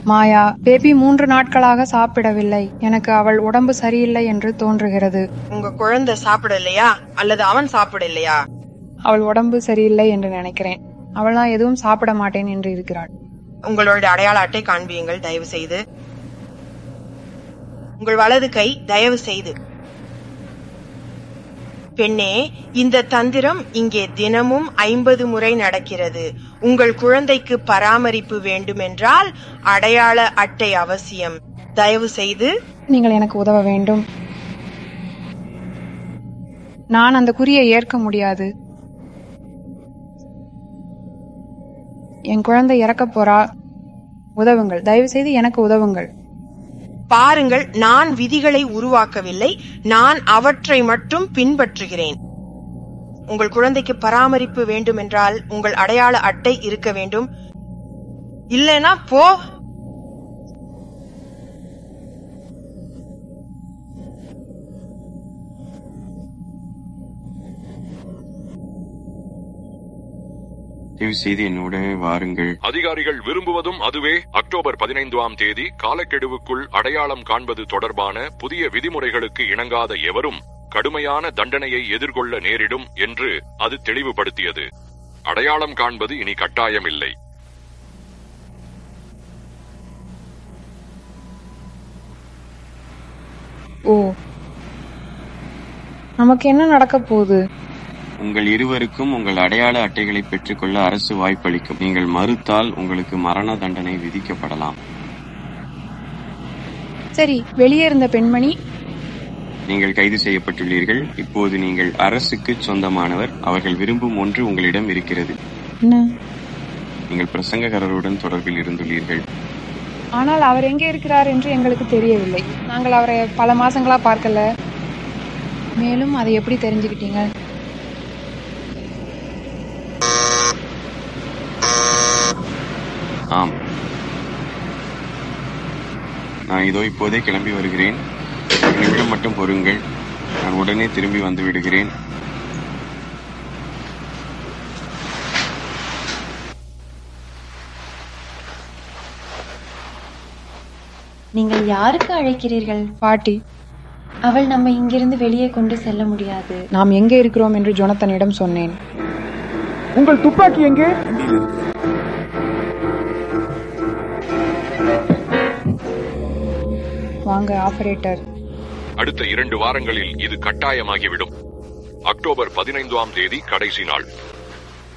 மாயா baby மூன்று நாட்களாக சாப்பிடவில்லை எனக்கு அவள் உடம்பு சரியில்லை என்று தோன்றுகிறது உங்க குழந்தை சாப்பிடலையா அல்லது அவன் சாப்பிடலையா அவள் உடம்பு சரியில்லை என்று நினைக்கிறேன் அவள்லாம் எதுவும் சாப்பிட மாட்டேன் என்று இருக்கிறாள் உங்களோட அடையாள அட்டை காண்பியுங்கள் தயவு செய்து உங்கள் வலது கை தயவு செய்து பெண்ணே இந்த தந்திரம் இங்கே தினமும் ஐம்பது முறை நடக்கிறது உங்கள் குழந்தைக்கு பராமரிப்பு வேண்டுமென்றால் அடையாள அட்டை அவசியம் தயவு செய்து நீங்கள் எனக்கு உதவ வேண்டும் நான் அந்த குறியை ஏற்க முடியாது என் குழந்தை இறக்கப் போறா உதவுங்கள் தயவு செய்து எனக்கு உதவுங்கள் பாருங்கள் நான் விதிகளை உருவாக்கவில்லை நான் அவற்றை மட்டும் பின்பற்றுகிறேன் உங்கள் குழந்தைக்கு பராமரிப்பு வேண்டுமென்றால் உங்கள் அடையாள அட்டை இருக்க வேண்டும் இல்லைனா போ தயவு செய்து என்னுடனே வாருங்கள் அதிகாரிகள் விரும்புவதும் அதுவே அக்டோபர் பதினைந்தாம் தேதி காலக்கெடுவுக்குள் அடையாளம் காண்பது தொடர்பான புதிய விதிமுறைகளுக்கு இணங்காத எவரும் கடுமையான தண்டனையை எதிர்கொள்ள நேரிடும் என்று அது தெளிவுபடுத்தியது அடையாளம் காண்பது இனி கட்டாயமில்லை ஓ நமக்கு என்ன நடக்க போகுது உங்கள் இருவருக்கும் உங்கள் அடையாள அட்டைகளை பெற்றுக்கொள்ள அரசு வாய்ப்பளிக்கும் நீங்கள் மறுத்தால் உங்களுக்கு மரண தண்டனை விதிக்கப்படலாம் சரி வெளியே இருந்த பெண்மணி நீங்கள் கைது செய்யப்பட்டுள்ளீர்கள் இப்போது நீங்கள் அரசுக்கு சொந்தமானவர் அவர்கள் விரும்பும் ஒன்று உங்களிடம் இருக்கிறது என்ன நீங்கள் பிரசங்ககரருடன் தொடர்பில் இருந்துள்ளீர்கள் ஆனால் அவர் எங்கே இருக்கிறார் என்று எங்களுக்கு தெரியவில்லை நாங்கள் அவரை பல மாசங்களா பார்க்கல மேலும் அதை எப்படி தெரிஞ்சுக்கிட்டீங்க ஆம் நான் இதோ இப்போதே கிளம்பி வருகிறேன் ஒரு நிமிடம் மட்டும் பொறுங்கள் நான் உடனே திரும்பி வந்து விடுகிறேன் நீங்கள் யாருக்கு அழைக்கிறீர்கள் பாட்டி அவள் நம்ம இங்கிருந்து வெளியே கொண்டு செல்ல முடியாது நாம் எங்கே இருக்கிறோம் என்று ஜொனத்தனிடம் சொன்னேன் உங்கள் துப்பாக்கி எங்கே வாங்க ஆபரேட்டர் அடுத்த இரண்டு வாரங்களில் இது கட்டாயமாகிவிடும் அக்டோபர் பதினைந்தாம் தேதி கடைசி நாள்